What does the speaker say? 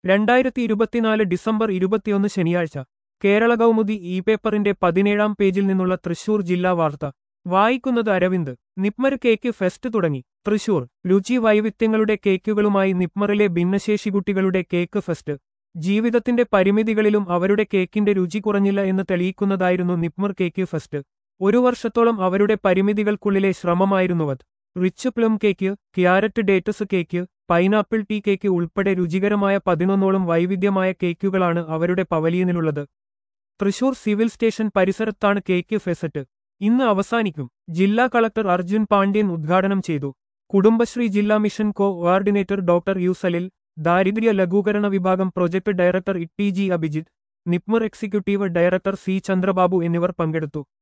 രണ്ടായിരത്തി ഇരുപത്തിനാല് ഡിസംബർ ഇരുപത്തിയൊന്ന് ശനിയാഴ്ച കേരള കൗമുദി ഇ പേപ്പറിന്റെ പതിനേഴാം പേജിൽ നിന്നുള്ള തൃശൂർ ജില്ലാ വാർത്ത വായിക്കുന്നത് അരവിന്ദ് നിപ്മർ കേക്ക് ഫെസ്റ്റ് തുടങ്ങി തൃശൂർ രുചി വൈവിധ്യങ്ങളുടെ കേക്കുകളുമായി നിപ്മറിലെ ഭിന്നശേഷി കുട്ടികളുടെ കേക്ക് ഫെസ്റ്റ് ജീവിതത്തിന്റെ പരിമിതികളിലും അവരുടെ കേക്കിന്റെ രുചി കുറഞ്ഞില്ല എന്ന് തെളിയിക്കുന്നതായിരുന്നു നിപ്മർ കേക്ക് ഫെസ്റ്റ് ഒരു വർഷത്തോളം അവരുടെ പരിമിതികൾക്കുള്ളിലെ ശ്രമമായിരുന്നുവത് rich plum cake carrot dates cake pineapple tea cake ഉൾപ്പെടെ രുചികരമായ പതിനൊന്നോളം വൈവിധ്യമായ കേക്കുകളാണ് അവരുടെ പവലിയനിലുള്ളത് തൃശൂർ സിവിൽ സ്റ്റേഷൻ പരിസരത്താണ് കേക്ക് ഫെസറ്റ് ഇന്ന് അവസാനിക്കും ജില്ലാ കളക്ടർ അർജുൻ പാണ്ഡ്യൻ ഉദ്ഘാടനം ചെയ്തു കുടുംബശ്രീ ജില്ലാ മിഷൻ കോ കോർഡിനേറ്റർ ഡോക്ടർ യൂസലിൽ ദാരിദ്ര്യ ലഘൂകരണ വിഭാഗം project director E T G Abhijith NIPMR executive director C Chandrababu എന്നിവർ പങ്കെടുത്തു